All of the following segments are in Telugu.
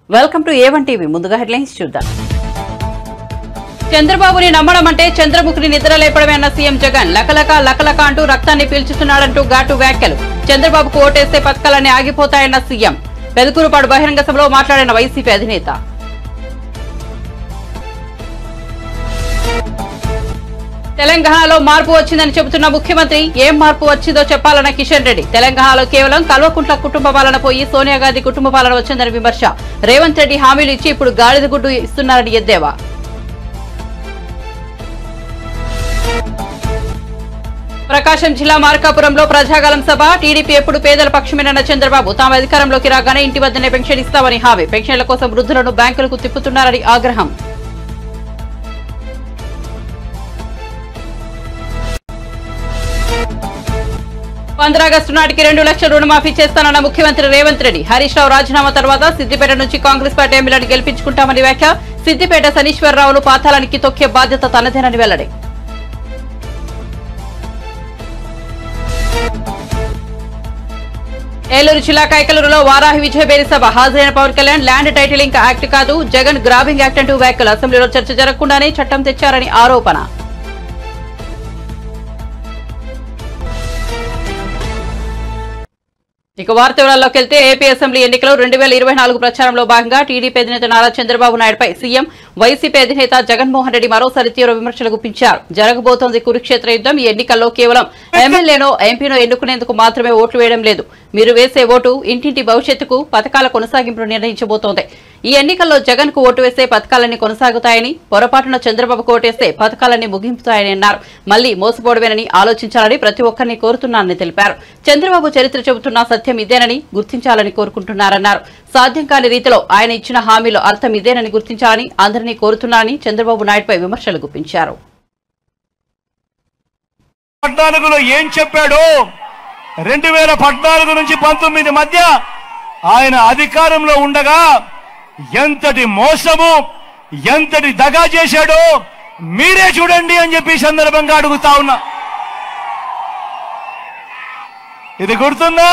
వెల్కమ్ టు ఏవన్ టీవీ ముందుగా హెడ్లైన్స్ చూద్దాం చంద్రబాబుని నమ్మడం అంటే చంద్రముఖిని నిద్ర లేపడమే అన్న సీఎం జగన్ లకలక లకలక అంటూ రక్తాన్ని పీల్చుతున్నాడంటూ ఘాటు వ్యాఖ్యలు చంద్రబాబుకు ఓటేస్తే పథకాలన్నీ ఆగిపోతాయన్న సీఎం పెదకూరుపాడు బహిరంగ సభలో మాట్లాడిన వైసీపీ అధినేత తెలంగాణలో మార్పు వచ్చిందని చెబుతున్న ముఖ్యమంత్రి ఏం మార్పు వచ్చిందో చెప్పాలన్న కిషన్ రెడ్డి తెలంగాణలో కేవలం కల్వకుంట్ల కుటుంబ పాలన పోయి సోనియా గాంధీ కుటుంబ పాలన వచ్చిందని విమర్శ రేవంత్ రెడ్డి హామీలు ఇచ్చి ఇప్పుడు గాడిద గుడ్డు ఇస్తున్నారని ఎద్దేవా ప్రకాశం జిల్లా మార్కాపురంలో ప్రజాగలం సభ టీడీపీ ఎప్పుడు పేదల పక్షమేనన్న చంద్రబాబు తాము అధికారంలోకి రాగానే ఇంటి వద్దనే పెన్షన్ ఇస్తామని హామీ పెన్షన్ల కోసం వృద్ధులను బ్యాంకులకు తిప్పుతున్నారని ఆగ్రహం పంద్రాగస్టు నాటికి రెండు లక్షల రుణమాఫీ చేస్తానన్న ముఖ్యమంత్రి రేవంత్ రెడ్డి హరీష్ రావు రాజీనామా తర్వాత సిద్దిపేట నుంచి కాంగ్రెస్ పార్టీ ఎమ్మెల్యేని గెలిపించుకుంటామని వ్యాఖ్య సిద్దిపేట శనీశ్వరరావును పాతాళానికి తొక్కే బాధ్యత తనదేనని వెల్లడి ఏలూరు జిల్లా కైకలూరులో వారాహి విజయబేరి సభ హాజరైన Pawan Kalyan land titling act కాదు జగన్ గ్రాబింగ్ యాక్ట్ అంటూ వ్యాఖ్యలు అసెంబ్లీలో చర్చ జరగకుండానే చట్టం తెచ్చారని ఆరోపణ ఇక వార్త వివరాల్లోకి వెళ్తే ఏపీ అసెంబ్లీ ఎన్నికలు రెండు వేల ఇరవై నాలుగు ప్రచారంలో భాగంగా టీడీపీ అధినేత నారా చంద్రబాబు నాయుడుపై సీఎం వైసీపీ అధినేత జగన్మోహన్ రెడ్డి మరోసారి తీవ్ర విమర్శలు గుప్పించారు జరగబోతోంది కురుక్షేత్ర యుద్ధం ఈ ఎన్నికల్లో కేవలం ఎమ్మెల్యేనో ఎంపీనో ఎన్నుకునేందుకు మాత్రమే ఓట్లు వేయడం లేదు మీరు వేసే ఓటు ఇంటింటి భవిష్యత్తుకు పథకాల కొనసాగింపును నిర్ణయించబోతోంది ఈ ఎన్నికల్లో జగన్ కు ఓటు వేస్తే పథకాలన్నీ కొనసాగుతాయని పొరపాటున చంద్రబాబుకు ఓటేస్తే పథకాలన్నీ ముగింపుతాయని అన్నారు మళ్లీ మోసపోవడమేనని ఆలోచించాలని ప్రతి ఒక్కరిని కోరుతున్నానని తెలిపారు చంద్రబాబు చరిత్ర చెబుతున్న సత్యం ఇదేనని గుర్తించాలని కోరుకుంటున్నారన్నారు సాధ్యం కాని రీతిలో ఆయన ఇచ్చిన హామీలో అర్థం ఇదేనని గుర్తించాలని అందరినీ కోరుతున్నారని చంద్రబాబు నాయుడుపై విమర్శలు గుప్పించారు పద్నాలుగులో ఏం చెప్పాడో రెండు వేల పద్నాలుగు నుంచి పంతొమ్మిది మధ్య ఆయన అధికారంలో ఉండగా ఎంతటి మోసము ఎంతటి దగా చేశాడో మీరే చూడండి అని చెప్పి ఈ సందర్భంగా అడుగుతా ఉన్నా ఇది గుర్తుందా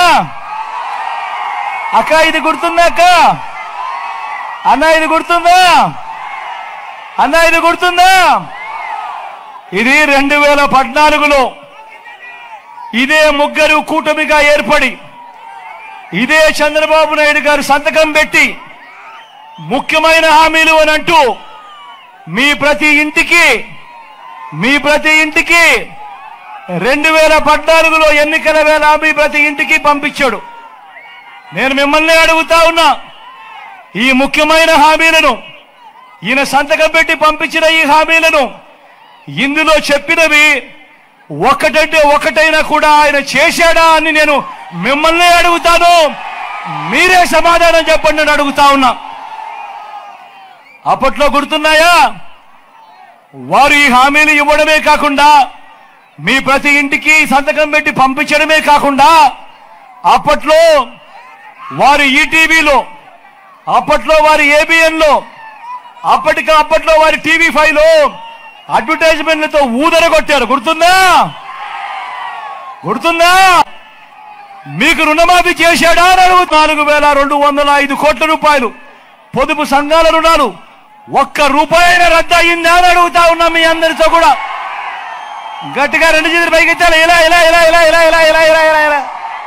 అక్క ఇది గుర్తుందా అక్క అన్న ఇది గుర్తుందా అన్న ఇది గుర్తుందా ఇది రెండు వేల పద్నాలుగులో ఇదే ముగ్గురు కూటమిగా ఏర్పడి ఇదే చంద్రబాబు నాయుడు గారు సంతకం పెట్టి ముఖ్యమైన హామీలు అని అంటూ మీ ప్రతి ఇంటికి మీ ప్రతి ఇంటికి రెండు వేల పద్నాలుగులో ఎన్నికల వేళ మీ ప్రతి ఇంటికి పంపించాడు నేను మిమ్మల్ని అడుగుతా ఉన్నా ఈ ముఖ్యమైన హామీలను ఈయన సంతకం పెట్టి పంపించిన ఈ హామీలను ఇందులో చెప్పినవి ఒకటంటే ఒకటైనా కూడా ఆయన చేశాడా అని నేను మిమ్మల్ని అడుగుతాను మీరే సమాధానం చెప్పండి అని అడుగుతా ఉన్నా అప్పట్లో గుర్తున్నాయా వారు ఈ హామీలు ఇవ్వడమే కాకుండా మీ ప్రతి ఇంటికి సంతకం పెట్టి పంపించడమే కాకుండా అప్పట్లో వారు ఈటీవీలో అప్పట్లో వారి ఏబిఎన్లో అప్పటికి అప్పట్లో వారి టీవీ ఫైవ్ లో అడ్వర్టైజ్మెంట్లతో ఊదర కొట్టారు గుర్తుందా గుర్తుందా మీకు రుణమాఫీ చేశాడా అని అడుగు నాలుగు వేల రెండు వందల ఐదు కోట్ల రూపాయలు పొదుపు సంఘాల రుణాలు ఒక్క రూపాయన రద్దు అయిందా అని అడుగుతా ఉన్నాం మీ అందరితో కూడా గట్టిగా రెండు చేతులు పైకెత్తాలి ఇలా ఇలా ఇలా ఇలా ఇలా ఇలా ఇలా ఇలా ఇలా ఇలా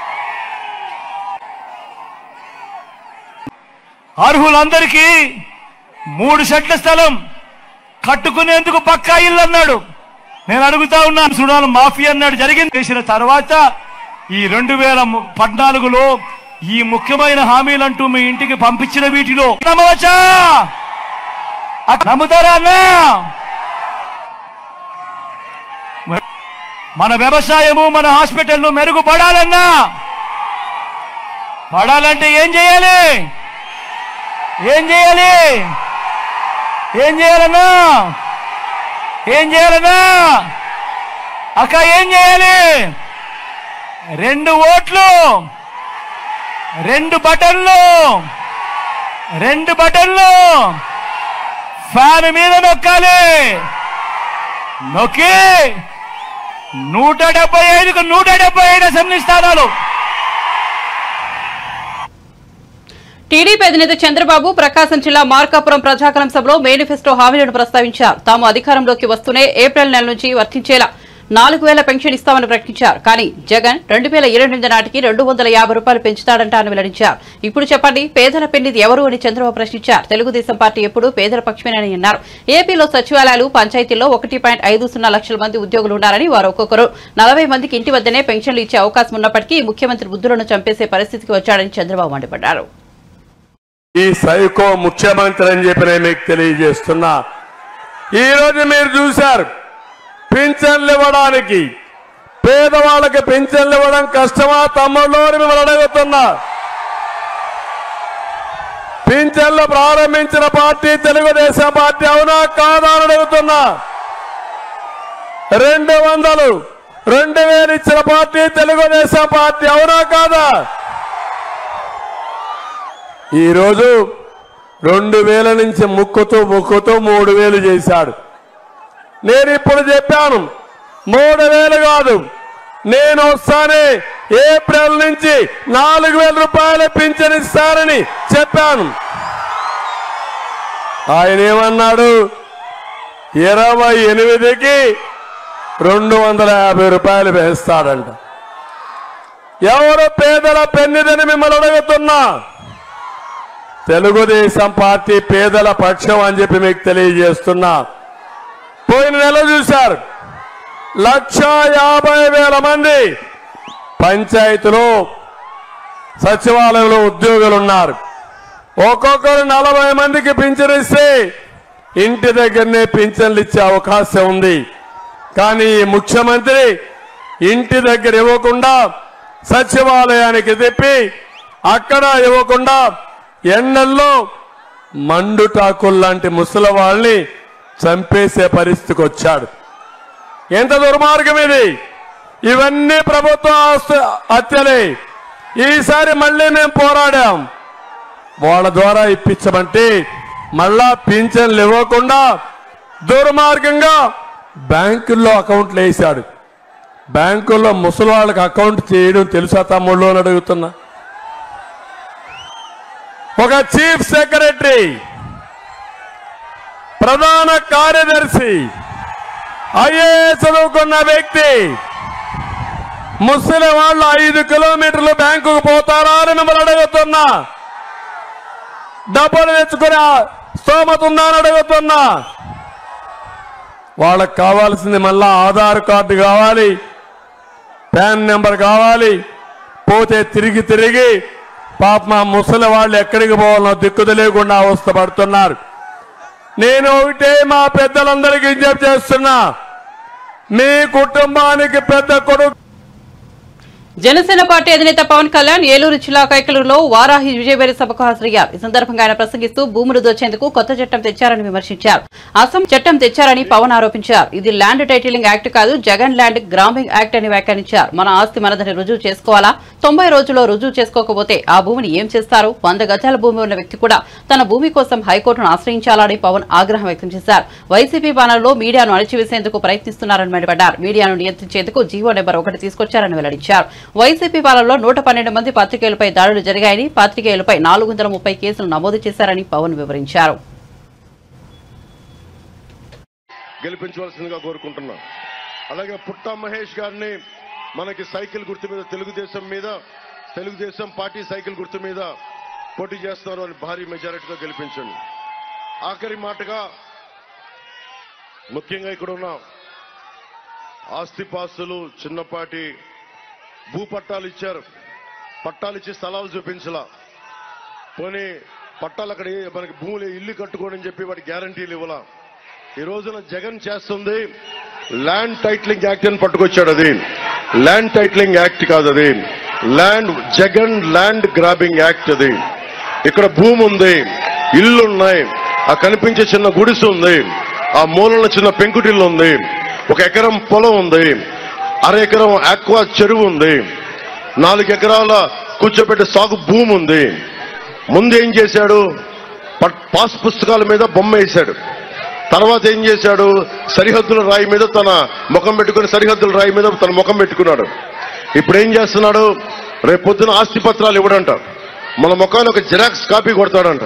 అర్హులందరికీ మూడు సెట్ల స్థలం కట్టుకునేందుకు పక్కా ఇల్లు అన్నాడు నేను అడుగుతా ఉన్నాను సుడాలు మాఫీ అన్నాడు జరిగింది చేసిన తర్వాత ఈ రెండు వేల ము- పద్నాలుగులో ఈ ముఖ్యమైన హామీలంటూ మీ ఇంటికి పంపించిన వీటిలో నమ్మవచ్చా అక్క- నమ్ముతారా అన్నా మన వ్యవసాయము మన హాస్పిటల్ మెరుగుపడాలన్నా పడాలంటే ఏం చేయాలి ఏం చేయాలి ఏం చేయాలన్నా ఏం చేయాలన్నా అక్క ఏం చేయాలి రెండు ఓట్లు రెండు బటన్లు రెండు బటన్లు ఫ్యాన్ మీద నొక్కాలి నొక్కి నూట డెబ్బై ఐదుకు నూట డెబ్బై ఐదు అసెంబ్లీ స్థానాలు టీడీపీ అధినేత చంద్రబాబు ప్రకాశం జిల్లా మార్కాపురం ప్రజాకలం సభలో మేనిఫెస్టో హామీలను ప్రస్తావించారు తాము అధికారంలోకి వస్తూనే ఏప్రిల్ నెల నుంచి వర్తించేలా నాలుగు వేల పెన్షన్ ఇస్తామని ప్రకటించారు కానీ జగన్ రెండు వేల ఇరవై ఎనిమిది నాటికి రెండు వందల యాభై రూపాయలు పెంచుతాడంట అని వెల్లడించారు ఇప్పుడు చెప్పండి పేదల పెన్నిది ఎవరు అని చంద్రబాబు ప్రశ్నించారు తెలుగుదేశం పార్టీ ఎప్పుడు పేదల పక్షమేనని అన్నారు ఏపీలో సచివాలయాలు పంచాయతీల్లో ఒకటి పాయింట్ ఐదు సున్నా లక్షల మంది ఉద్యోగులు ఉన్నారని వారు ఒక్కొక్కరు నలభై మందికి ఇంటి వద్దనే పెన్షన్లు ఇచ్చే అవకాశం ఉన్నప్పటికీ ముఖ్యమంత్రి బుద్ధులను చంపేసే పరిస్థితికి వచ్చాడని చంద్రబాబు మండిపడ్డారు ఈ సైకో ముఖ్యమంత్రి అని చెప్పి నేను మీకు తెలియజేస్తున్నా ఈ రోజు మీరు చూశారు పింఛన్లు ఇవ్వడానికి పేదవాళ్ళకి పింఛన్లు ఇవ్వడం కష్టమా తమ్ముళ్ళు అని మిమ్మల్ని అడుగుతున్నా పింఛన్లు ప్రారంభించిన పార్టీ తెలుగుదేశం పార్టీ అవునా కాదా అని అడుగుతున్నా రెండు వందలు రెండు వేలు ఇచ్చిన పార్టీ తెలుగుదేశం పార్టీ అవునా కాదా ఈరోజు రెండు వేల నుంచి ముక్కుతూ ముక్కుతూ మూడు వేలు చేశాడు నేను ఇప్పుడు చెప్పాను మూడు వేలు కాదు నేను వస్తానే ఏప్రిల్ నుంచి నాలుగు వేల రూపాయల పింఛన్ ఇస్తానని చెప్పాను ఆయన ఏమన్నాడు ఇరవై ఎనిమిదికి రెండు వందల యాభై రూపాయలు వేస్తాడంట ఎవరు పేదల పెన్నిదని మిమ్మల్ని అడుగుతున్నా తెలుగుదేశం పార్టీ పేదల పక్షం అని చెప్పి మీకు తెలియజేస్తున్నా పోయిన నెల చూశారు లక్ష యాభై వేల మంది పంచాయతీలో సచివాలయంలో ఉద్యోగులు ఉన్నారు ఒక్కొక్కరు నలభై మందికి పింఛన్ ఇస్తే ఇంటి దగ్గరనే పింఛన్లు ఇచ్చే అవకాశం ఉంది కానీ ఈ ముఖ్యమంత్రి ఇంటి దగ్గర ఇవ్వకుండా సచివాలయానికి తిప్పి అక్కడ ఇవ్వకుండా ఎండల్లో మండుటాకుల్లాంటి ముసలి వాళ్ళని చంపేసే పరిస్థితికి వచ్చాడు ఎంత దుర్మార్గం ఇది ఇవన్నీ ప్రభుత్వ ఆస్తి- హత్యలే ఈసారి మళ్ళీ మేము పోరాడాం వాళ్ళ ద్వారా ఇప్పించమంటే మళ్ళా పింఛన్లు ఇవ్వకుండా దుర్మార్గంగా బ్యాంకుల్లో అకౌంట్లు వేశాడు బ్యాంకుల్లో ముసలి వాళ్ళకి అకౌంట్ చేయడం తెలుసా తమ్ముళ్ళు అని అడుగుతున్నా ఒక చీఫ్ సెక్రటరీ ప్రధాన కార్యదర్శి ఐఏఎస్ చదువుకున్న వ్యక్తి ముసలి వాళ్ళు ఐదు కిలోమీటర్లు బ్యాంకుకు పోతారా అని మిమ్మల్ని అడుగుతున్నా డబ్బులు తెచ్చుకునే స్తోమత ఉందా అని అడుగుతున్నా వాళ్ళకి కావాల్సింది మళ్ళా ఆధార్ కార్డు కావాలి పాన్ నెంబర్ కావాలి పోతే తిరిగి తిరిగి పాప మా ముసలి వాళ్ళు ఎక్కడికి పోవాలనో దిక్కు తెలియకుండా అవస్థ పడుతున్నారు నేను ఒకటే మా పెద్దలందరికీ విజ్ఞప్తి చేస్తున్నా మీ కుటుంబానికి పెద్ద కొడుకు జనసేన పార్టీ అధినేత పవన్ కళ్యాణ్ ఏలూరు జిల్లా కైకలూరులో వారాహి విజయవేరి సభకు హాజరయ్యారు ఈ సందర్భంగా ఆయన ప్రసంగిస్తూ భూములు దోచేందుకు కొత్త చట్టం తెచ్చారని విమర్శించారు అసం చట్టం తెచ్చారని పవన్ ఆరోపించారు ఇది ల్యాండ్ టైటిలింగ్ యాక్ట్ కాదు జగన్ ల్యాండ్ గ్రామింగ్ యాక్ట్ అని వ్యాఖ్యానించారు మన ఆస్తి మనదని రుజువు చేసుకోవాలా తొంభై రోజుల్లో రుజువు చేసుకోకపోతే ఆ భూమిని ఏం చేస్తారు వంద గజాల భూమి ఉన్న వ్యక్తి కూడా తన భూమి కోసం హైకోర్టును ఆశ్రయించాలని పవన్ ఆగ్రహం వ్యక్తం చేశారు వైసీపీ పాలనలో మీడియాను అణచివేసేందుకు ప్రయత్నిస్తున్నారని మండిపడ్డారు మీడియాను నియంత్రించేందుకు జీవో నెంబర్ ఒకటి తీసుకొచ్చారని వెల్లడించారు వైసీపీ పాలనలో నూట పన్నెండు మంది పాత్రికేయులపై దాడులు జరిగాయని పాత్రికేయులపై నాలుగు వందల ముప్పై కేసులు నమోదు చేశారని పవన్ వివరించారు గెలిపించవలసిందిగా కోరుకుంటున్నా అలాగే పుట్ట మహేష్ గారిని మనకి సైకిల్ గుర్తు మీద తెలుగుదేశం మీద తెలుగుదేశం పార్టీ సైకిల్ గుర్తు మీద పోటీ చేస్తున్నారు అని భారీ మెజారిటీతో గెలిపించండి ఆఖరి మాటగా ముఖ్యంగా ఇక్కడ ఉన్న ఆస్తిపాస్తులు చిన్నపాటి భూ పట్టాలు ఇచ్చారు పట్టాలు ఇచ్చి స్థలాలు చూపించలా పోనీ పట్టాలు అక్కడ ఏ- మనకి భూములు ఇల్లు కట్టుకోండి అని చెప్పి వాటి గ్యారంటీలు ఇవ్వలా ఈ రోజున జగన్ చేస్తుంది ల్యాండ్ టైటిలింగ్ యాక్ట్ అని పట్టుకొచ్చాడు అది ల్యాండ్ టైటిలింగ్ యాక్ట్ కాదు అది land Jagan land grabbing act అది ఇక్కడ భూమి ఉంది ఇల్లు ఉన్నాయి ఆ కనిపించే చిన్న గుడిసె ఉంది ఆ మూలన చిన్న పెంకుటిల్లు ఉంది ఒక ఎకరం పొలం ఉంది అర ఎకరం ఆక్వా చెరువు ఉంది నాలుగు ఎకరాల కూర్చోబెట్టే సాగు భూమి ఉంది ముందు ఏం చేశాడు పట్- పాస్ పుస్తకాల మీద బొమ్మ వేశాడు తర్వాత ఏం చేశాడు సరిహద్దుల రాయి మీద తన ముఖం పెట్టుకుని సరిహద్దుల రాయి మీద తన ముఖం పెట్టుకున్నాడు ఇప్పుడు ఏం చేస్తున్నాడు రేపు పొద్దున ఆస్తి పత్రాలు ఇవ్వడంట మన ముఖాన్ని ఒక జిరాక్స్ కాపీ కొడతాడంట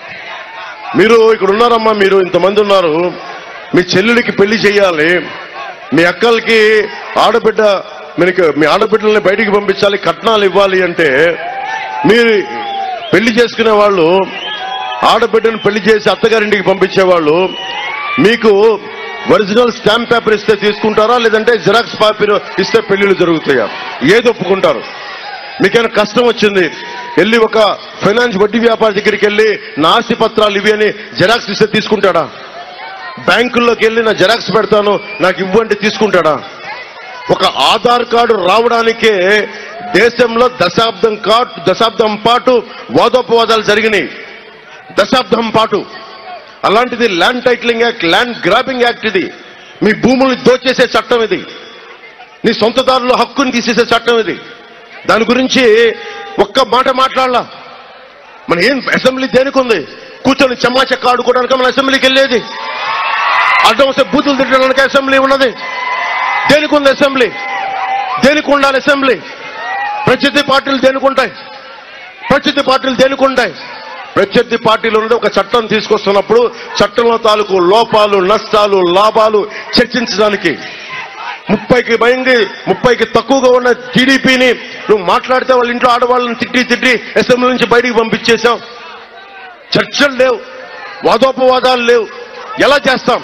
మీరు ఇక్కడ ఉన్నారమ్మా మీరు ఇంతమంది ఉన్నారు మీ చెల్లెలికి పెళ్లి చేయాలి మీ అక్కలకి ఆడబిడ్డ మీకు మీ ఆడబిడ్డల్ని బయటికి పంపించాలి కట్నాలు ఇవ్వాలి అంటే మీరు పెళ్లి చేసుకునే వాళ్ళు ఆడబిడ్డను పెళ్లి చేసి అత్తగారింటికి పంపించేవాళ్ళు మీకు ఒరిజినల్ స్టాంప్ పేపర్ ఇస్తే తీసుకుంటారా లేదంటే జిరాక్స్ పేపర్ ఇస్తే పెళ్లిళ్ళు జరుగుతాయా ఏది ఒప్పుకుంటారు మీకైనా కష్టం వచ్చింది వెళ్ళి ఒక ఫైనాన్స్ వడ్డీ వ్యాపారి దగ్గరికి వెళ్ళి నా ఆస్తి పత్రాలు ఇవి అని జెరాక్స్ ఇస్తే తీసుకుంటాడా బ్యాంకుల్లోకి వెళ్ళి నా జెరాక్స్ పెడతాను నాకు ఇవ్వండి తీసుకుంటాడా ఒక ఆధార్ కార్డు రావడానికే దేశంలో దశాబ్దం కాటు దశాబ్దం పాటు వాదోపవాదాలు జరిగినాయి దశాబ్దం పాటు అలాంటిది land titling act land grabbing act ఇది మీ భూముల్ని దోచేసే చట్టం ఇది నీ సొంతదారుల హక్కుని తీసేసే చట్టం ఇది దాని గురించి ఒక్క మాట మాట్లాడాల మన ఏం అసెంబ్లీ దేనికి ఉంది కూర్చొని చెమ్మాచెక్క ఆడుకోవడానికి మన అసెంబ్లీకి వెళ్ళేది అడ్డం వస్తే బూతులు తిట్టడానికి అసెంబ్లీ ఉన్నది దేనికి ఉంది అసెంబ్లీ దేనికి ఉండాలి అసెంబ్లీ ప్రత్యర్థి పార్టీలు దేనికి ఉంటాయి ప్రత్యర్థి పార్టీలు దేనికి ఉంటాయి ప్రత్యర్థి పార్టీలు ఉన్నది ఒక చట్టం తీసుకొస్తున్నప్పుడు చట్టంలో తాలూకు లోపాలు నష్టాలు లాభాలు చర్చించడానికి ముప్పైకి భయంగి ముప్పైకి తక్కువగా ఉన్న టీడీపీని నువ్వు మాట్లాడితే వాళ్ళ ఇంట్లో ఆడవాళ్ళని తిట్టి తిట్టి అసెంబ్లీ నుంచి బయటికి పంపించేశావు చర్చలు లేవు వాదోపవాదాలు లేవు ఎలా చేస్తాం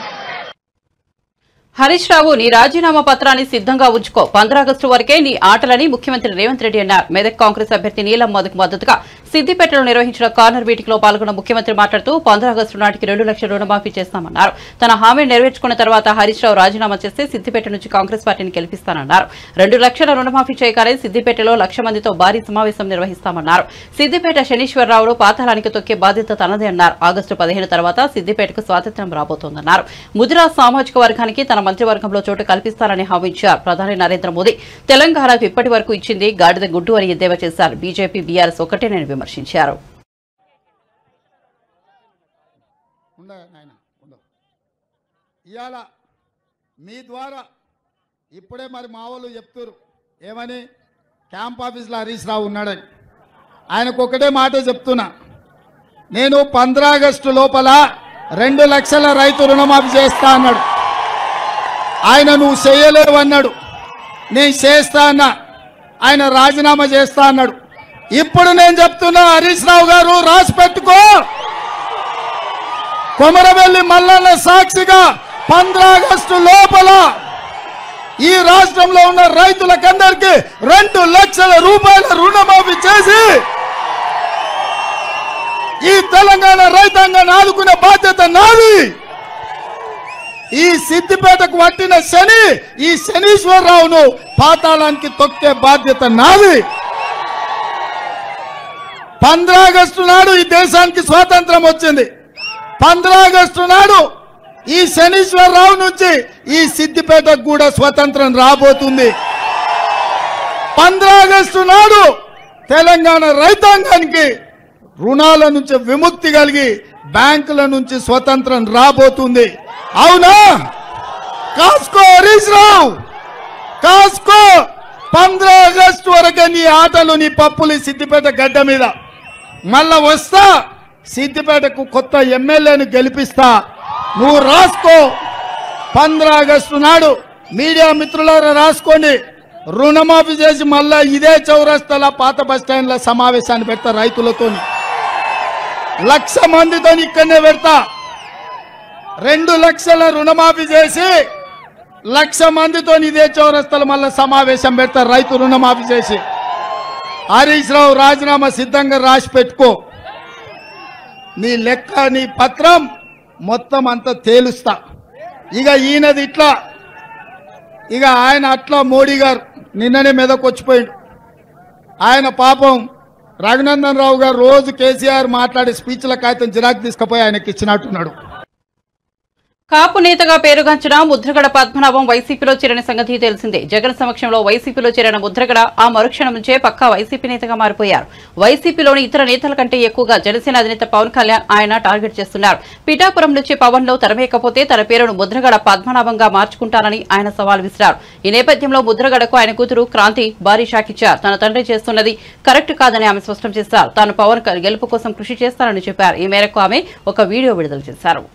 హరీష్ రావు నీ రాజీనామా పత్రాన్ని సిద్ధంగా ఉంచుకో ఆగస్టు వరకే నీ ఆటలని ముఖ్యమంత్రి రేవంత్ రెడ్డి అన్నారు మెదక్ కాంగ్రెస్ అభ్యర్థి నీలం మధుకు మద్దతుగా సిద్దిపేటలో నిర్వహించిన కార్నర్ మీటింగ్ లో పాల్గొన్న ముఖ్యమంత్రి మాట్లాడుతూ ఆగస్టు నాటికి రెండు లక్షల రుణమాఫీ చేస్తామన్నారు తన హామీ నెరవేర్చుకున్న తర్వాత హరీష్ రావు రాజీనామా చేస్తే సిద్దిపేట నుంచి కాంగ్రెస్ పార్టీని గెలిపిస్తానన్నారు రెండు లక్షల రుణమాఫీ చేయగానే సిద్దిపేటలో లక్ష మందితో భారీ సమావేశం నిర్వహిస్తామన్నారు సిద్దిపేట శనీశ్వరరావును పాతాళానికి తొక్కే బాధ్యత తనదే అన్నారు ఆగస్టు పదిహేను తర్వాత సిద్దిపేటకు స్వాతంత్ర్యం రాబోతోందన్నారు ముదిరాజ్ సామాజిక వర్గానికి తన మంత్రివర్గంలో చోటు కల్పిస్తారని హామీ ఇచ్చారు ప్రధాని నరేంద్ర మోదీ తెలంగాణకు ఇప్పటి వరకు ఇచ్చింది గాడిద గుడ్డు అని ఎద్దేవా చేశారు బీజేపీ బీఆర్ఎస్ ఒకటేనని విమర్శించారు ఉండ నాయన ఉండు ఇవాళ మీ ద్వారా ఇప్పుడే మరి మా వాళ్ళు చెప్తారు ఏమని క్యాంప్ ఆఫీస్లో హరీష్ రావు ఉన్నాడని ఆయనకు ఒకటే మాట చెప్తున్నా నేను పంద్రా ఆగస్టు లోపల రెండు లక్షల రైతు రుణమాఫీ చేస్తా అన్నాడు ఆయన నువ్వు చేయలేవు అన్నాడు నేను చేస్తా అన్నా ఆయన రాజీనామా చేస్తా అన్నాడు ఇప్పుడు నేను చెప్తున్నా హరీష్ రావు గారు రాసి పెట్టుకో కొమరవెల్లి మల్లన్న సాక్షిగా పంద్రా ఆగస్టు లోపల ఈ రాష్ట్రంలో ఉన్న రైతులకందరికీ రెండు లక్షల రూపాయల రుణమాఫీ చేసి ఈ తెలంగాణ రైతాంగాన్ని ఆదుకునే బాధ్యత నాది ఈ సిద్దిపేటకు పట్టిన శని ఈ శనీశ్వరరావును పాతాళానికి తొక్కే బాధ్యత నాది పంద్రా ఆగస్టు నాడు ఈ దేశానికి స్వాతంత్రం వచ్చింది పంద్రా ఆగస్టు నాడు ఈ శనీశ్వరరావు నుంచి ఈ సిద్దిపేటకు కూడా స్వతంత్రం రాబోతుంది పంద్రా ఆగస్టు నాడు తెలంగాణ రైతాంగానికి రుణాల నుంచి విముక్తి కలిగి బ్యాంకుల నుంచి స్వతంత్రం రాబోతుంది అవునా కాసుకో హరీష్ రావు కాసుకో పంద్రా ఆగస్టు వరకు నీ ఆటలు నీ పప్పులు ఈ సిద్దిపేట గడ్డ మీద మళ్ళా వస్తా సిద్దిపేటకు కొత్త ఎమ్మెల్యేను గెలిపిస్తా నువ్వు రాసుకో పంద్రా ఆగస్టు నాడు మీడియా మిత్రులారా రాసుకోండి రుణమాఫీ చేసి మళ్ళా ఇదే చౌరస్తాల పాత బస్టాండ్ల సమావేశాన్ని పెడతా రైతులతో లక్ష మందితో ఇక్కడనే పెడతా రెండు లక్షల రుణమాఫీ చేసి లక్ష మందితో ఇదే చౌరస్తాలు మళ్ళా సమావేశం పెడతా రైతు రుణమాఫీ చేసి హరీష్ రావు రాజీనామా సిద్ధంగా రాసి పెట్టుకో నీ లెక్క నీ పత్రం మొత్తం అంతా తేలుస్తా ఇక ఈయనది ఇట్లా ఇక ఆయన అట్లా మోడీ గారు నిన్ననే మెదకు వచ్చిపోయిండు ఆయన పాపం రఘునందన్ రావు గారు రోజు కేసీఆర్ మాట్లాడే స్పీచ్ల కాగితం జిరాక్ తీసుకుపోయి ఆయనకి ఇచ్చినట్టున్నాడు కాపు నేతగా పేరుగాంచిన ముద్రగడ పద్మనాభం వైసీపీలో చేరిన సంగతి తెలిసిందే జగన్ సమక్షంలో వైసీపీలో చేరిన ముద్రగడ ఆ మరుక్షణం నుంచే పక్కా వైసీపీ నేతగా మారిపోయారు వైసీపీలోని ఇతర నేతల కంటే ఎక్కువగా జనసేన అధినేత పవన్ కళ్యాణ్ ఆయన టార్గెట్ చేస్తున్నారు పిఠాపురం నుంచి పవన్ లో తరమేయకపోతే తన పేరును ముద్రగడ పద్మనాభంగా మార్చుకుంటానని ఆయన సవాల్ విసిరారు ఈ నేపథ్యంలో ముద్రగడకు ఆయన కూతురు క్రాంతి భారీ షాక్ ఇచ్చారు తన తండ్రి చేస్తున్నది కరెక్ట్ కాదని ఆమె స్పష్టం చేశారు తాను పవన్ గెలుపు కోసం కృషి చేస్తానని చెప్పారు ఈ మేరకు ఆమె ఒక వీడియో విడుదల చేశారు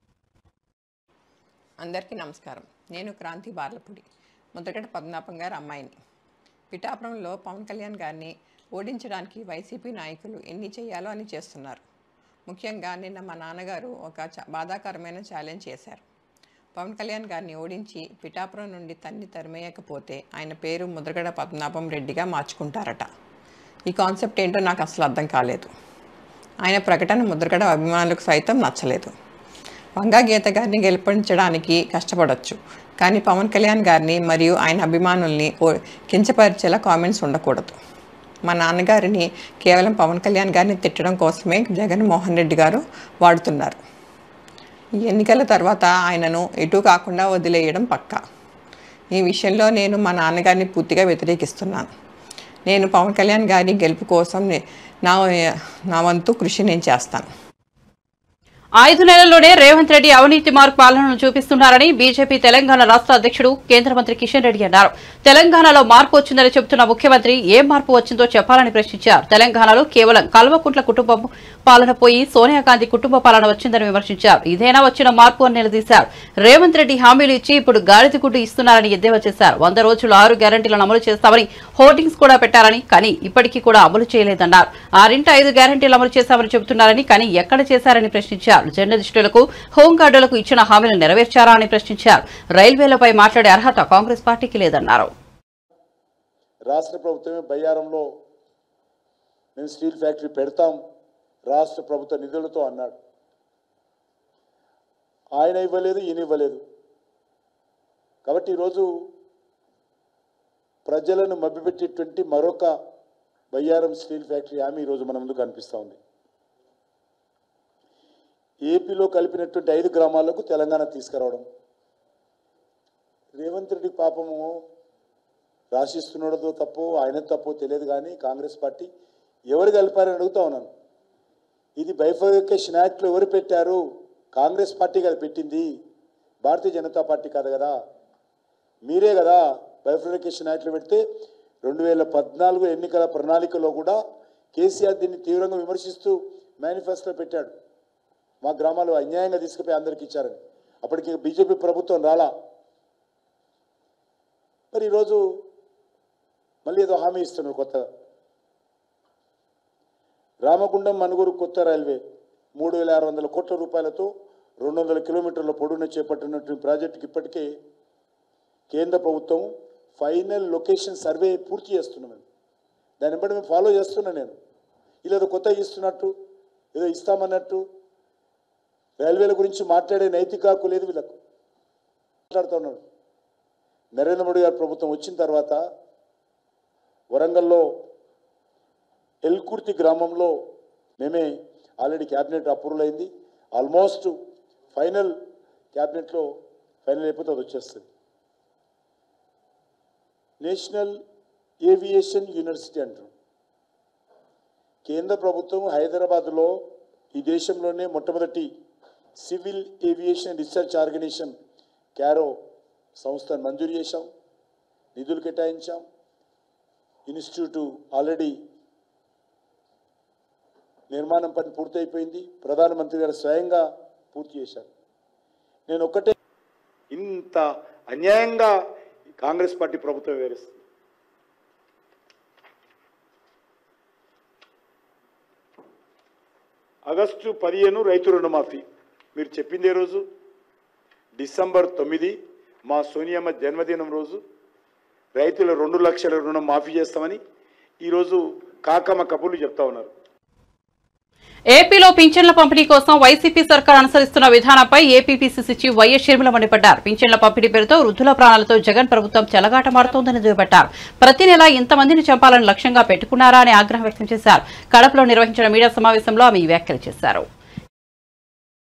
అందరికీ నమస్కారం నేను క్రాంతి బార్లపూడి ముద్రగడ పద్మనాభం గారి అమ్మాయిని పిఠాపురంలో పవన్ కళ్యాణ్ గారిని ఓడించడానికి వైసీపీ నాయకులు ఎన్ని చేయాలో అని చేస్తున్నారు ముఖ్యంగా నిన్న మా నాన్నగారు ఒక చ- బాధాకరమైన ఛాలెంజ్ చేశారు పవన్ కళ్యాణ్ గారిని ఓడించి పిఠాపురం నుండి తన్ని తరిమేయకపోతే ఆయన పేరు ముద్రగడ పద్మనాభం రెడ్డిగా మార్చుకుంటారట ఈ కాన్సెప్ట్ ఏంటో నాకు అసలు అర్థం కాలేదు ఆయన ప్రకటన ముద్రగడ అభిమానులకు సైతం నచ్చలేదు వంగా గీత గారిని గెలిపించడానికి కష్టపడొచ్చు కానీ పవన్ కళ్యాణ్ గారిని మరియు ఆయన అభిమానుల్ని ఓ- కించపరిచేలా కామెంట్స్ ఉండకూడదు మా నాన్నగారిని కేవలం పవన్ కళ్యాణ్ గారిని తిట్టడం కోసమే జగన్మోహన్ రెడ్డి గారు వాడుతున్నారు ఈ ఎన్నికల తర్వాత ఆయనను ఎటు కాకుండా వదిలేయడం పక్కా ఈ విషయంలో నేను మా నాన్నగారిని పూర్తిగా వ్యతిరేకిస్తున్నాను నేను పవన్ కళ్యాణ్ గారి గెలుపు కోసం నే- నా నా వంతు కృషి నేను చేస్తాను ఐదు నెలల్లోనే రేవంత్ రెడ్డి అవినీతి మార్క్ పాలనను చూపిస్తున్నారని బీజేపీ తెలంగాణ రాష్ట్ర అధ్యక్షుడు కేంద్ర మంత్రి కిషన్ రెడ్డి అన్నారు తెలంగాణలో మార్పు వచ్చిందని చెబుతున్న ముఖ్యమంత్రి ఏం మార్పు వచ్చిందో చెప్పాలని ప్రశ్నించారు తెలంగాణలో కేవలం కల్వకుంట్ల కుటుంబం పాలన పోయి సోనియా గాంధీ కుటుంబ పాలన వచ్చిందని విమర్శించారు ఇదేనా వచ్చిన మార్పు అని నిలదీశారు రేవంత్ రెడ్డి హామీలు ఇచ్చి ఇప్పుడు గాడిద గుడ్డు ఇస్తున్నారని ఎద్దేవా చేశారు వంద రోజులు ఆరు గ్యారంటీలను అమలు చేస్తామని హోర్డింగ్స్ కూడా పెట్టారని కానీ ఇప్పటికీ కూడా అమలు చేయలేదన్నారు ఆరింట ఐదు గ్యారంటీలు అమలు చేశామని చెబుతున్నారని కానీ ఎక్కడ చేశారని ప్రశ్నించారు జర్నలిస్టులకు హోంగార్డులకు ఇచ్చిన హామీలు నెరవేర్చారా అని ప్రశ్నించారు రైల్వేలపై మాట్లాడే అర్హత కాంగ్రెస్ పార్టీకి లేదన్నారు రాష్ట్ర ప్రభుత్వమే బయ్యారంలో మేము స్టీల్ ఫ్యాక్టరీ పెడతాం రాష్ట్ర ప్రభుత్వ నిధులతో అన్నాడు ఆయన ఇవ్వలేదు ఈయన ఇవ్వలేదు కాబట్టి ఈరోజు ప్రజలను మభ్యపెట్టేటువంటి మరొక బయ్యారం స్టీల్ ఫ్యాక్టరీ హామీ ఈరోజు మన ముందు కనిపిస్తూ ఉంది ఏపీలో కలిపినటువంటి ఐదు గ్రామాలకు తెలంగాణ తీసుకురావడం రేవంత్ రెడ్డి పాపము రాసిస్తున్నాడో తప్పో ఆయన తప్పో తెలియదు కానీ కాంగ్రెస్ పార్టీ ఎవరు కలిపారని అడుగుతా ఉన్నాను ఇది బైఫర్కేషన్ యాక్ట్లో ఎవరు పెట్టారు కాంగ్రెస్ పార్టీ కదా పెట్టింది భారతీయ జనతా పార్టీ కాదు కదా మీరే కదా బైఫర్కేషన్ యాక్ట్లో పెడితే రెండు వేల పద్నాలుగు ఎన్నికల ప్రణాళికలో కూడా కేసీఆర్ దీన్ని తీవ్రంగా విమర్శిస్తూ మేనిఫెస్టో పెట్టాడు మా గ్రామాలు అన్యాయంగా తీసుకుపోయి అందరికి ఇచ్చారని అప్పటికి బీజేపీ ప్రభుత్వం రాలా మరి ఈరోజు మళ్ళీ ఏదో హామీ ఇస్తున్నారు కొత్తగా రామగుండం మనుగురు కొత్త రైల్వే మూడు వేల ఆరు వందల కోట్ల రూపాయలతో రెండు వందల కిలోమీటర్ల పొడవున చేపట్టినటువంటి ప్రాజెక్టుకి ఇప్పటికే కేంద్ర ప్రభుత్వం ఫైనల్ లొకేషన్ సర్వే పూర్తి చేస్తున్నాం మేము దాన్ని బట్టి మేము ఫాలో చేస్తున్నా నేను ఇలా ఏదో కొత్తగా ఇస్తున్నట్టు ఏదో ఇస్తామన్నట్టు రైల్వేల గురించి మాట్లాడే నైతిక హక్కు లేదు వీళ్ళకు మాట్లాడుతున్నాడు నరేంద్ర మోడీ గారి ప్రభుత్వం వచ్చిన తర్వాత వరంగల్లో ఎల్కుర్తి గ్రామంలో మేమే ఆల్రెడీ క్యాబినెట్ అప్రూవల్ అయింది ఆల్మోస్ట్ ఫైనల్ క్యాబినెట్లో ఫైనల్ అయిపోతే అది వచ్చేస్తుంది నేషనల్ ఏవియేషన్ యూనివర్సిటీ అంటారు కేంద్ర ప్రభుత్వం హైదరాబాద్లో ఈ దేశంలోనే మొట్టమొదటి civil aviation research organisation CARO సంస్థను మంజూరు చేశాం నిధులు కేటాయించాం ఇన్స్టిట్యూట్ ఆల్రెడీ నిర్మాణం పని పూర్తయిపోయింది ప్రధానమంత్రి గారు స్వయంగా పూర్తి చేశారు నేను ఒక్కటే ఇంత అన్యాయంగా కాంగ్రెస్ పార్టీ ప్రభుత్వం వివరిస్తుంది ఆగస్టు పదిహేను రైతు రుణమాఫీ మీరు చెప్పింది ఏ రోజు డిసెంబర్ తొమ్మిది మా సోనియమ్మ జన్మదినం రోజు రైతుల రెండు లక్షల రుణం మాఫీ చేస్తామని ఈరోజు కాకమ్మ కబుర్లు చెప్తా ఉన్నారు ఏపీలో పింఛన్ల పంపిణీ కోసం వైసీపీ సర్కార్ అనుసరిస్తున్న విధానంపై ఏపీపీసీసీ చీఫ్ వైఎస్ షర్మిల మండిపడ్డారు పింఛన్ల పంపిణీ పేరుతో వృద్ధుల ప్రాణాలతో జగన్ ప్రభుత్వం చెలగాటమాడుతోందని దుయ్యబట్టారు ప్రతి నెల ఇంతమందిని చంపాలని లక్ష్యంగా పెట్టుకున్నారా అని ఆగ్రహం వ్యక్తం చేశారు కడపలో నిర్వహించిన మీడియా సమావేశంలో ఆమె ఈ వ్యాఖ్యలు చేశారు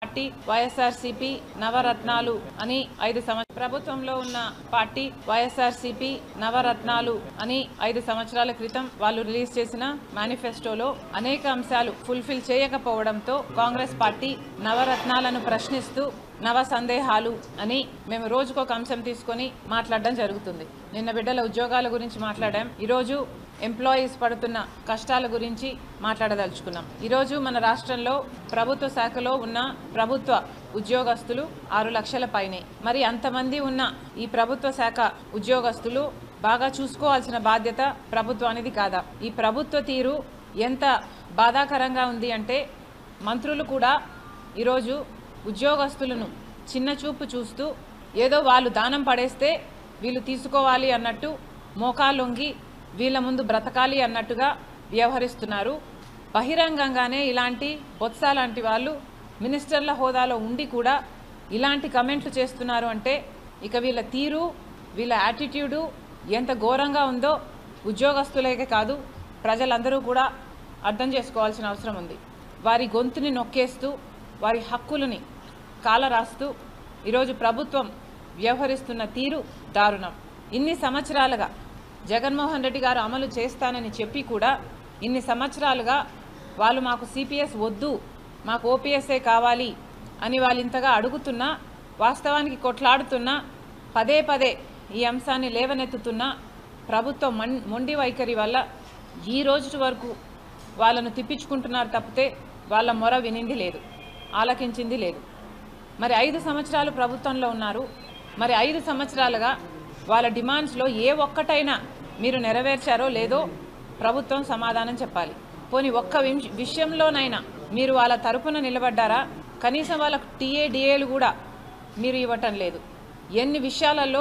పార్టీ వైఎస్ఆర్సీపీ నవరత్నాలు అని ఐదు సంవత్సరాల ప్రభుత్వంలో ఉన్న పార్టీ వైఎస్ఆర్సీపీ నవరత్నాలు అని ఐదు సంవత్సరాల క్రితం వాళ్ళు రిలీజ్ చేసిన మేనిఫెస్టోలో అనేక అంశాలు ఫుల్ఫిల్ చేయకపోవడంతో కాంగ్రెస్ పార్టీ నవరత్నాలను ప్రశ్నిస్తూ నవ సందేహాలు అని మేము రోజుకొక అంశం తీసుకొని మాట్లాడడం జరుగుతుంది నిన్న బిడ్డల ఉద్యోగాల గురించి మాట్లాడాం ఈరోజు ఎంప్లాయీస్ పడుతున్న కష్టాల గురించి మాట్లాడదలుచుకున్నాం ఈరోజు మన రాష్ట్రంలో ప్రభుత్వ శాఖలో ఉన్న ప్రభుత్వ ఉద్యోగస్తులు ఆరు లక్షల పైనే మరి అంతమంది ఉన్న ఈ ప్రభుత్వ శాఖ ఉద్యోగస్తులు బాగా చూసుకోవాల్సిన బాధ్యత ప్రభుత్వానిది కాదా ఈ ప్రభుత్వ తీరు ఎంత బాధాకరంగా ఉంది అంటే మంత్రులు కూడా ఈరోజు ఉద్యోగస్తులను చిన్న చూపు చూస్తూ ఏదో వాళ్ళు దానం పడేస్తే వీళ్ళు తీసుకోవాలి అన్నట్టు మోకాలొంగి వీళ్ళ ముందు బ్రతకాలి అన్నట్టుగా వ్యవహరిస్తున్నారు బహిరంగంగానే ఇలాంటి బొత్స లాంటి వాళ్ళు మినిస్టర్ల హోదాలో ఉండి కూడా ఇలాంటి కమెంట్లు చేస్తున్నారు అంటే ఇక వీళ్ళ తీరు వీళ్ళ యాటిట్యూడు ఎంత ఘోరంగా ఉందో ఉద్యోగస్తులకే కాదు ప్రజలందరూ కూడా అర్థం చేసుకోవాల్సిన అవసరం ఉంది వారి గొంతుని నొక్కేస్తూ వారి హక్కులని కాలరాస్తూ ఈరోజు ప్రభుత్వం వ్యవహరిస్తున్న తీరు దారుణం ఇన్ని సంవత్సరాలుగా జగన్మోహన్ రెడ్డి గారు అమలు చేస్తానని చెప్పి కూడా ఇన్ని సంవత్సరాలుగా వాళ్ళు మాకు సిపిఎస్ వద్దు మాకు ఓపీఎస్ఏ కావాలి అని వాళ్ళు ఇంతగా అడుగుతున్నా వాస్తవానికి కొట్లాడుతున్నా పదే పదే ఈ అంశాన్ని లేవనెత్తుతున్నా ప్రభుత్వం మన్ మొండి వైఖరి వల్ల ఈ రోజు వరకు వాళ్ళను తిప్పించుకుంటున్నారు తప్పితే వాళ్ళ మొర వినింది లేదు ఆలకించింది లేదు మరి ఐదు సంవత్సరాలు ప్రభుత్వంలో ఉన్నారు మరి ఐదు సంవత్సరాలుగా వాళ్ళ డిమాండ్స్లో ఏ ఒక్కటైనా మీరు నెరవేర్చారో లేదో ప్రభుత్వం సమాధానం చెప్పాలి పోనీ ఒక్క విష- విషయంలోనైనా మీరు వాళ్ళ తరపున నిలబడ్డారా కనీసం వాళ్ళకు టీఏ డిఏలు కూడా మీరు ఇవ్వటం లేదు ఎన్ని విషయాలలో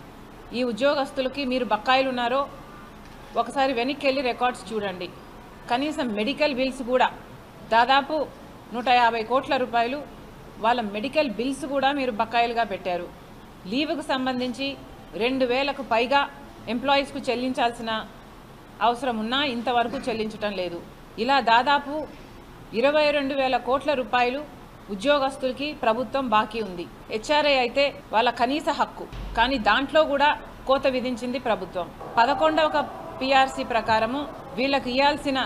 ఈ ఉద్యోగస్తులకి మీరు బకాయిలు ఉన్నారో ఒకసారి వెనక్కి వెళ్ళి రికార్డ్స్ చూడండి కనీసం మెడికల్ బిల్స్ కూడా దాదాపు నూట యాభై కోట్ల రూపాయలు వాళ్ళ మెడికల్ బిల్స్ కూడా మీరు బకాయిలుగా పెట్టారు లీవుకు సంబంధించి రెండు వేలకు పైగా ఎంప్లాయీస్కు చెల్లించాల్సిన అవసరం ఉన్నా ఇంతవరకు చెల్లించటం లేదు ఇలా దాదాపు ఇరవై రెండు వేల కోట్ల రూపాయలు ఉద్యోగస్తులకి ప్రభుత్వం బాకీ ఉంది హెచ్ఆర్ఐ అయితే వాళ్ళ కనీస హక్కు కానీ దాంట్లో కూడా కోత విధించింది ప్రభుత్వం పదకొండవ పిఆర్సీ ప్రకారము వీళ్ళకి ఇవ్వాల్సిన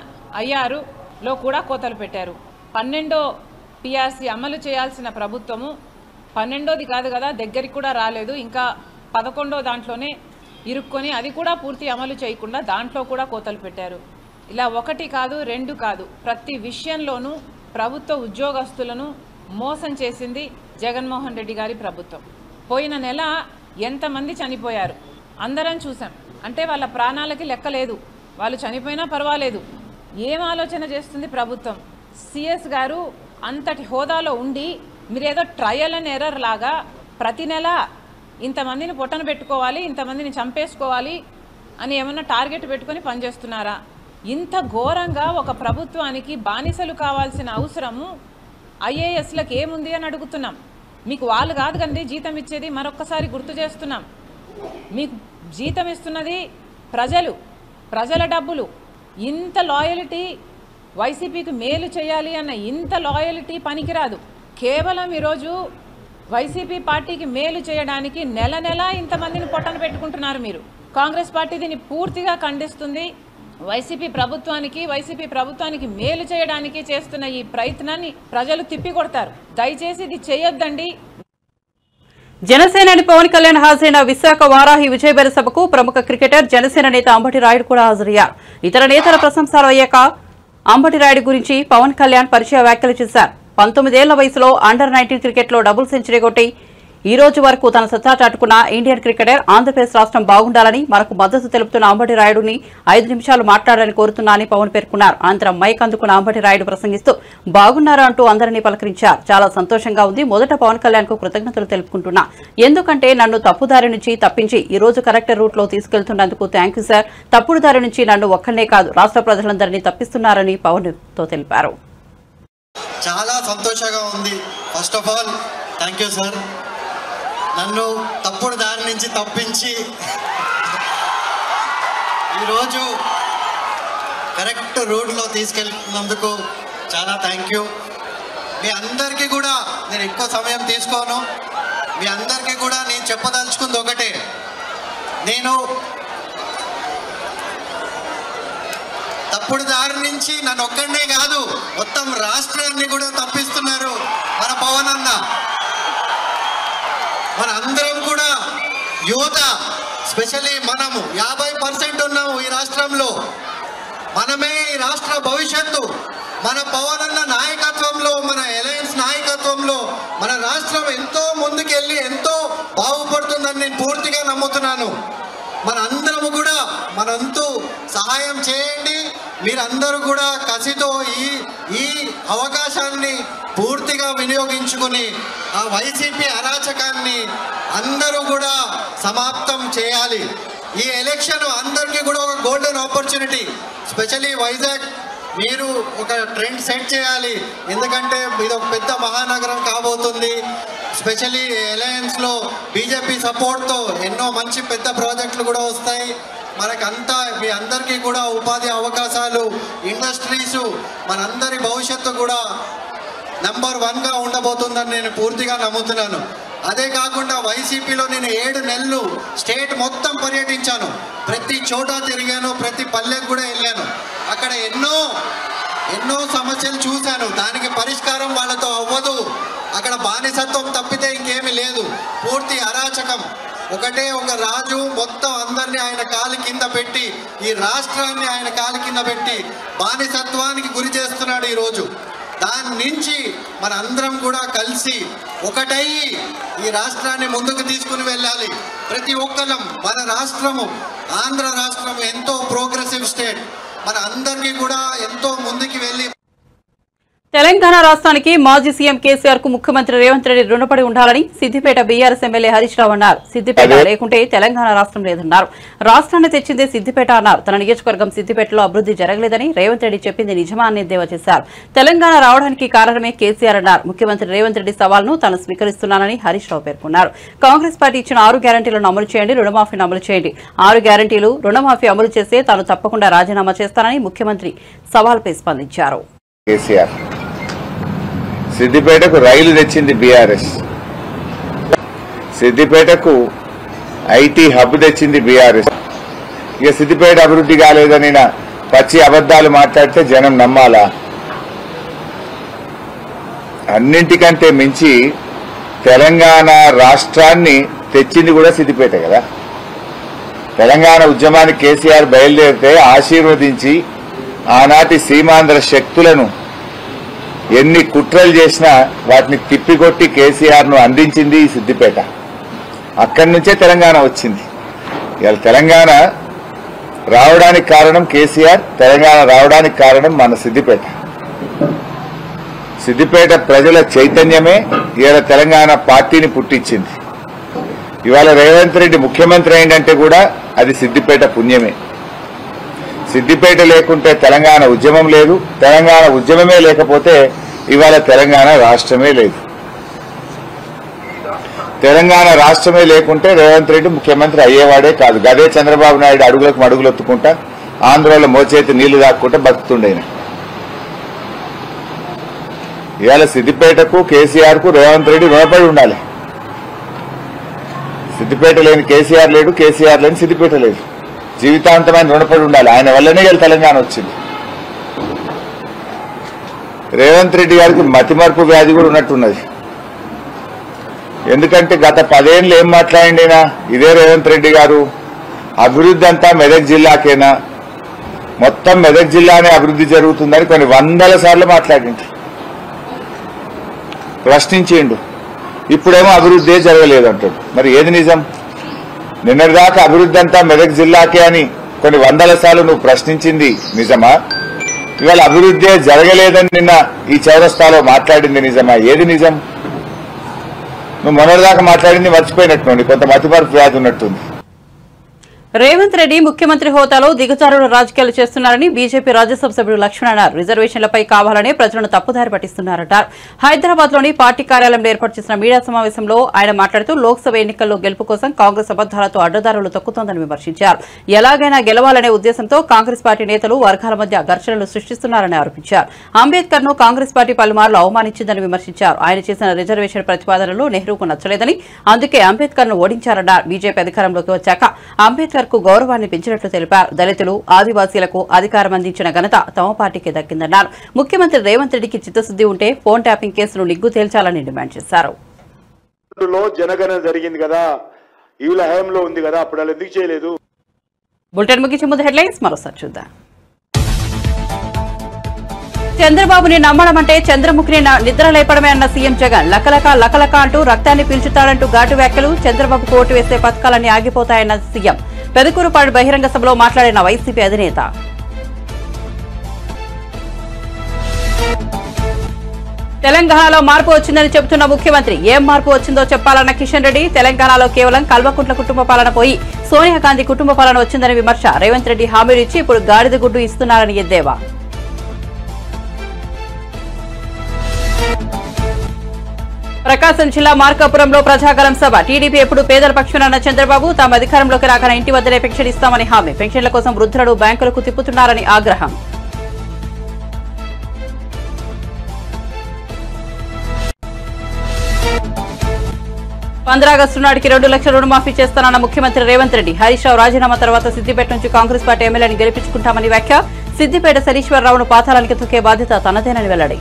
ఐఆరులో కూడా కోతలు పెట్టారు పన్నెండో పిఆర్సీ అమలు చేయాల్సిన ప్రభుత్వము పన్నెండోది కాదు కదా దగ్గరికి కూడా రాలేదు ఇంకా పదకొండో దాంట్లోనే ఇరుక్కొని అది కూడా పూర్తి అమలు చేయకుండా దాంట్లో కూడా కోతలు పెట్టారు ఇలా ఒకటి కాదు రెండు కాదు ప్రతి విషయంలోనూ ప్రభుత్వ ఉద్యోగస్తులను మోసం చేసింది జగన్మోహన్ రెడ్డి గారి ప్రభుత్వం పోయిన నెల ఎంతమంది చనిపోయారు అందరం చూసాం అంటే వాళ్ళ ప్రాణాలకి లెక్క లేదు వాళ్ళు చనిపోయినా పర్వాలేదు ఏం ఆలోచన చేస్తుంది ప్రభుత్వం సిఎస్ గారు అంతటి హోదాలో ఉండి మీరేదో ట్రయల్ అండ్ ఎర్రర్ లాగా ప్రతి నెల ఇంతమందిని పొట్టన పెట్టుకోవాలి ఇంతమందిని చంపేసుకోవాలి అని ఏమన్నా టార్గెట్ పెట్టుకొని పనిచేస్తున్నారా ఇంత ఘోరంగా ఒక ప్రభుత్వానికి బానిసలు కావాల్సిన అవసరము ఐఏఎస్లకు ఏముంది అని అడుగుతున్నాం మీకు వాళ్ళు కాదు కండి జీతం ఇచ్చేది మరొక్కసారి గుర్తు చేస్తున్నాం మీకు జీతం ఇస్తున్నది ప్రజలు ప్రజల డబ్బులు ఇంత లాయలిటీ వైసీపీకి మేలు చేయాలి అన్న ఇంత లాయలిటీ పనికిరాదు కేవలం ఈరోజు వైసీపీ పార్టీకి మేలు చేయడానికి నెల నెల ఇంతమందిని పొట్టన పెట్టుకుంటున్నారు మీరు కాంగ్రెస్ పార్టీ దీన్ని పూర్తిగా ఖండిస్తుంది వైసీపీ ప్రభుత్వానికి వైసీపీ ప్రభుత్వానికి మేలు చేయడానికి చేస్తున్న ఈ ప్రయత్నాన్ని ప్రజలు తిప్పికొడతారు దయచేసి ఇది చేయొద్దండి జనసేనాని పవన్ కళ్యాణ్ హాజరైన విశాఖ వారాహి విజయబేర సభకు ప్రముఖ క్రికెటర్ జనసేన నేత అంబటి రాయుడు కూడా హాజరయ్యారు ఇతర నేతల ప్రశంసలు అయ్యాక అంబటి రాయుడు గురించి పవన్ కళ్యాణ్ పరిచయ వ్యాఖ్యలు చేశారు పంతొమ్మిదేళ్ల వయసులో అండర్ నైన్టీన్ క్రికెట్లో డబుల్ సెంచరీ కొట్టి ఈ రోజు వరకు తన సత్తా చాటుకున్న ఇండియన్ క్రికెటర్ ఆంధ్రప్రదేశ్ రాష్ట్రం బాగుండాలని మనకు మద్దతు తెలుపుతున్న అంబటి రాయుడుని ఐదు నిమిషాలు మాట్లాడాలని కోరుతున్నా అని పవన్ పేర్కొన్నారు అనంతరం మైక్ అందుకున్న అంబటి రాయుడు ప్రసంగిస్తూ బాగున్నారా అంటూ అందరినీ పలకరించారు చాలా సంతోషంగా ఉంది మొదట పవన్ కళ్యాణ్ కు కృతజ్ఞతలు తెలుపుకుంటున్నా ఎందుకంటే నన్ను తప్పుదారి నుంచి తప్పించి ఈ రోజు కరెక్ట్ రూట్ లో తీసుకెళ్తున్నందుకు థ్యాంక్ యూ సార్ తప్పుడు దారి నుంచి నన్ను ఒక్కనే కాదు రాష్ట్ర ప్రజలందరినీ తప్పిస్తున్నారని పవన్ తో తెలిపారు చాలా సంతోషంగా ఉంది first of all thank you sir నన్ను తప్పుడు దారి నుంచి తప్పించి ఈరోజు కరెక్ట్ రూట్లో తీసుకెళ్తున్నందుకు చాలా థ్యాంక్ యూ మీ అందరికీ కూడా నేను ఎక్కువ సమయం తీసుకోను మీ అందరికీ కూడా నేను చెప్పదలుచుకుంది ఒకటే నేను తప్పుడు దారి నుంచి నన్ను ఒక్కడనే కాదు మొత్తం రాష్ట్రాన్ని కూడా తప్పిస్తున్నారు మన పవన్ అన్న మన అందరం కూడా యువత స్పెషల్లీ మనము యాభై పర్సెంట్ ఉన్నాము ఈ రాష్ట్రంలో మనమే ఈ రాష్ట్ర భవిష్యత్తు మన పవన్ అన్న నాయకత్వంలో మన అలయన్స్ నాయకత్వంలో మన రాష్ట్రం ఎంతో ముందుకెళ్ళి ఎంతో బాగుపడుతుందని నేను పూర్తిగా నమ్ముతున్నాను మన అందరము కూడా మనంతు సహాయం చేయండి మీరందరూ కూడా కసితో ఈ ఈ అవకాశాన్ని పూర్తిగా వినియోగించుకుని ఆ వైసీపీ అరాచకాన్ని అందరూ కూడా సమాప్తం చేయాలి ఈ ఎలక్షన్ అందరికీ కూడా ఒక గోల్డెన్ ఆపర్చునిటీ స్పెషలీ వైజాగ్ మీరు ఒక ట్రెండ్ సెట్ చేయాలి ఎందుకంటే ఇది ఒక పెద్ద మహానగరం కాబోతుంది స్పెషలీ అలయన్స్లో బీజేపీ సపోర్ట్తో ఎన్నో మంచి పెద్ద ప్రాజెక్టులు కూడా వస్తాయి మనకంతా మీ అందరికీ కూడా ఉపాధి అవకాశాలు ఇండస్ట్రీసు మనందరి భవిష్యత్తు కూడా నంబర్ వన్గా ఉండబోతుందని నేను పూర్తిగా నమ్ముతున్నాను అదే కాకుండా వైసీపీలో నేను ఏడు నెలలు స్టేట్ మొత్తం పర్యటించాను ప్రతి చోట తిరిగాను ప్రతి పల్లెకు కూడా వెళ్ళాను అక్కడ ఎన్నో ఎన్నో సమస్యలు చూశాను దానికి పరిష్కారం వాళ్ళతో అవ్వదు అక్కడ బానిసత్వం తప్పితే ఇంకేమీ లేదు పూర్తి అరాచకం ఒకటే ఒక రాజు మొత్తం అందరినీ ఆయన కాలి కింద పెట్టి ఈ రాష్ట్రాన్ని ఆయన కాలి కింద పెట్టి బానిసత్వానికి గురి చేస్తున్నాడు ఈరోజు దాని నుంచి మన అందరం కూడా కలిసి ఒకటయ్యి ఈ రాష్ట్రాన్ని ముందుకు తీసుకుని వెళ్ళాలి ప్రతి ఒక్కరం మన రాష్ట్రము ఆంధ్ర రాష్ట్రం ఎంతో ప్రోగ్రెసివ్ స్టేట్ మన అందరికీ కూడా ఎంతో ముందుకు వెళ్ళి తెలంగాణ రాష్ట్రానికి మాజీ సీఎం కేసీఆర్ కు ముఖ్యమంత్రి రేవంత్ రెడ్డి రుణపడి ఉండాలని సిద్దిపేట బీఆర్ఎస్ ఎమ్మెల్యే హరీష్ రావు అన్నారు సిద్దిపేట లేకుంటే తెలంగాణ రాష్ట్రం లేదన్నారు రాష్ట్రాన్ని తెచ్చిందే సిద్దిపేట అన్నారు తన నియోజకవర్గం సిద్దిపేటలో అభివృద్ధి జరగలేదని రేవంత్ రెడ్డి చెప్పింది నిజమా అని ఎద్దేవా చేశారు తెలంగాణ రావడానికి కారణమే కేసీఆర్ అన్నారు ముఖ్యమంత్రి రేవంత్ రెడ్డి సవాల్ను తాను స్వీకరిస్తున్నానని హరీష్ రావు పేర్కొన్నారు కాంగ్రెస్ పార్టీ ఇచ్చిన ఆరు గ్యారంటీలను అమలు చేయండి రుణమాఫీని అమలు చేయండి ఆరు గ్యారంటీలు రుణమాఫీ అమలు చేస్తే తాను తప్పకుండా రాజీనామా చేస్తానని ముఖ్యమంత్రి సవాల్పై స్పందించారు కేసీఆర్ సిద్దిపేటకు రైలు తెచ్చింది బీఆర్ఎస్ సిద్దిపేటకు ఐటీ హబ్ తెచ్చింది బీఆర్ఎస్ ఇక సిద్దిపేట అభివృద్ధి కాలేదని నా పచ్చి అబద్ధాలు మాట్లాడితే జనం నమ్మాలా అన్నింటికంటే మించి తెలంగాణ రాష్ట్రాన్ని తెచ్చింది కూడా సిద్దిపేట కదా తెలంగాణ ఉద్యమానికి కేసీఆర్ బయలుదేరితే ఆశీర్వదించి ఆనాటి సీమాంధ్ర శక్తులను ఎన్ని కుట్రలు చేసినా వాటిని తిప్పికొట్టి కేసీఆర్ ను అందించింది ఈ సిద్దిపేట అక్కడి నుంచే తెలంగాణ వచ్చింది ఇవాళ తెలంగాణ రావడానికి కారణం కేసీఆర్ తెలంగాణ రావడానికి కారణం మన సిద్దిపేట సిద్దిపేట ప్రజల చైతన్యమే ఇవాళ తెలంగాణ పార్టీని పుట్టించింది ఇవాళ రేవంత్ రెడ్డి ముఖ్యమంత్రి అయిందంటే కూడా అది సిద్దిపేట పుణ్యమే సిద్దిపేట లేకుంటే తెలంగాణ ఉద్యమం లేదు తెలంగాణ ఉద్యమమే లేకపోతే ఇవాళ తెలంగాణ రాష్ట్రమే లేదు తెలంగాణ రాష్ట్రమే లేకుంటే రేవంత్ రెడ్డి ముఖ్యమంత్రి అయ్యేవాడే కాదు గదే చంద్రబాబు నాయుడు అడుగులకు అడుగులు ఎత్తుకుంటా ఆంధ్రలో మోచేతి నీళ్లు దాక్కుంటా బతుకుతుండేన ఇవాళ సిద్దిపేటకు కేసీఆర్ కు రేవంత్ రెడ్డి రుణపడి ఉండాలి సిద్దిపేట లేని కేసీఆర్ లేడు కేసీఆర్ లేని సిద్దిపేట లేదు జీవితాంతమైన రుణపడి ఉండాలి ఆయన వల్లనే ఇలా తెలంగాణ వచ్చింది రేవంత్ రెడ్డి గారికి మతిమరుపు వ్యాధి కూడా ఉన్నట్టున్నది ఎందుకంటే గత పదేళ్ళు ఏం మాట్లాడిండేనా ఇదే రేవంత్ రెడ్డి గారు అభివృద్ధి అంతా మెదక్ జిల్లాకేనా మొత్తం మెదక్ జిల్లానే అభివృద్ధి జరుగుతుందని కొన్ని వందల సార్లు మాట్లాడిండు ప్రశ్నించిండు ఇప్పుడేమో అభివృద్ధి జరగలేదు అంటాడు మరి ఏది నిజం నిన్నటిదాకా అభివృద్ధి అంతా మెదక్ జిల్లాకే అని కొన్ని వందల సార్లు నువ్వు ప్రశ్నించింది నిజమా ఇవాళ అభివృద్ధి జరగలేదని నిన్న ఈ చౌరస్తాలో మాట్లాడింది నిజమా ఏది నిజం నువ్వు మొన్నటిదాకా మాట్లాడింది మర్చిపోయినట్టు కొంత మతిమరుపు వ్యాధి ఉన్నట్టుంది రేవంత్ రెడ్డి ముఖ్యమంత్రి హోదాలో దిగజారుల రాజకీయాలు చేస్తున్నారని బీజేపీ రాజ్యసభ సభ్యుడు లక్ష్మణ్ అన్నారు రిజర్వేషన్లపై కావాలనే ప్రజలను తప్పుదారి పట్టిస్తున్నారన్నారు హైదరాబాద్ లోని పార్టీ కార్యాలయంలో ఏర్పాటు చేసిన మీడియా సమావేశంలో ఆయన మాట్లాడుతూ లోక్సభ ఎన్నికల్లో గెలుపు కోసం కాంగ్రెస్ అబద్దాలతో అడ్డదారులు తొక్కుతోందని విమర్శించారు ఎలాగైనా గెలవాలనే ఉద్దేశంతో కాంగ్రెస్ పార్టీ నేతలు వర్గాల మధ్య ఘర్షణలు సృష్టిస్తున్నారని ఆరోపించారు అంబేద్కర్ ను కాంగ్రెస్ పార్టీ పలుమార్లు అవమానించిందని విమర్శించారు ఆయన చేసిన రిజర్వేషన్ ప్రతిపాదనలు నెహ్రూకు నచ్చలేదని అందుకే అంబేద్కర్ ను ఓడించారన్నారు బీజేపీ అధికారంలోకి వచ్చాక అంబేద్కర్ కు గౌరవాన్ని పెంచినట్లు తెలిపారు దళితులు ఆదివాసీలకు అధికారం అందించిన ఘనత తమ పార్టీకి దక్కిందన్నారు ముఖ్యమంత్రి రేవంత్ రెడ్డికి చిత్తశుద్ది ఉంటే ఫోన్ ట్యాపింగ్ కేసును నిగ్గు తేల్చాలని డిమాండ్ చేశారు లో జనగణన జరిగింది కదా వీళ్ళ హయాంలో ఉంది కదా అప్పుడు వాళ్ళు ఎందుకు చేయలేదు బులెటిన్ ముగించే ముందు హెడ్లైన్స్ మరోసారి చూద్దాం చంద్రబాబుని నమ్మడం అంటే చంద్రముఖిని న- నిద్ర లేపడమే అన్న సీఎం జగన్ లకలక లకలక అంటూ రక్తాన్ని పీల్చుతాడంటూ ఘాటు వ్యాఖ్యలు చంద్రబాబుకు ఓటు వేస్తే పథకాలన్నీ ఆగిపోతాయన్న సీఎం పెదకూరుపాడు బహిరంగ సభలో మాట్లాడిన వైసీపీ అధినేత తెలంగాణలో మార్పు వచ్చిందని చెబుతున్న ముఖ్యమంత్రి ఏం మార్పు వచ్చిందో చెప్పాలన్న కిషన్ రెడ్డి తెలంగాణలో కేవలం కల్వకుంట్ల కుటుంబ పాలన పోయి సోనియా గాంధీ కుటుంబ పాలన వచ్చిందని విమర్శ రేవంత్ రెడ్డి హామీలు ఇచ్చి ఇప్పుడు గాడిద గుడ్డు ఇస్తున్నారని ఎద్దేవా ప్రకాశం జిల్లా మార్కాపురంలో ప్రజాగలం సభ టీడీపీ ఎప్పుడు పేదల పక్షాన చంద్రబాబు తాము అధికారంలోకి రాకన ఇంటి వద్దనే పెన్షన్ ఇస్తామని హామీ పెన్షన్ల కోసం వృద్ధులను బ్యాంకులకు తిప్పుతున్నారని ఆగ్రహం పంద్రాగస్టు నాటికి రెండు లక్షల రుణమాఫీ చేస్తానన్న ముఖ్యమంత్రి రేవంత్ రెడ్డి హరీష్ రావు రాజీనామా తర్వాత సిద్దిపేట నుంచి కాంగ్రెస్ పార్టీ ఎమ్మెల్యేని గెలిపించుకుంటామని వ్యాఖ్య సిద్దిపేట శనీశ్వరరావును పాతాళానికి తొక్కే బాధ్యత తనదేనని వెల్లడి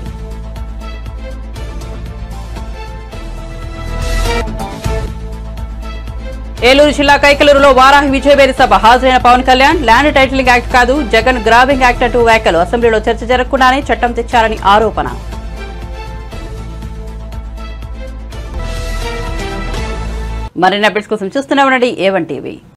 ఏలూరు జిల్లా కైకలూరులో వారాహి విజయబేరి సభ హాజరైన Pawan Kalyan land titling act కాదు జగన్ గ్రాబింగ్ యాక్ట్ అంటూ వ్యాఖ్యలు అసెంబ్లీలో చర్చ జరగకుండానే చట్టం తెచ్చారని ఆరోపణ మరిన్ని అప్డేట్స్ కోసం చూస్తూనే ఉండండి ఏవన్ టీవీ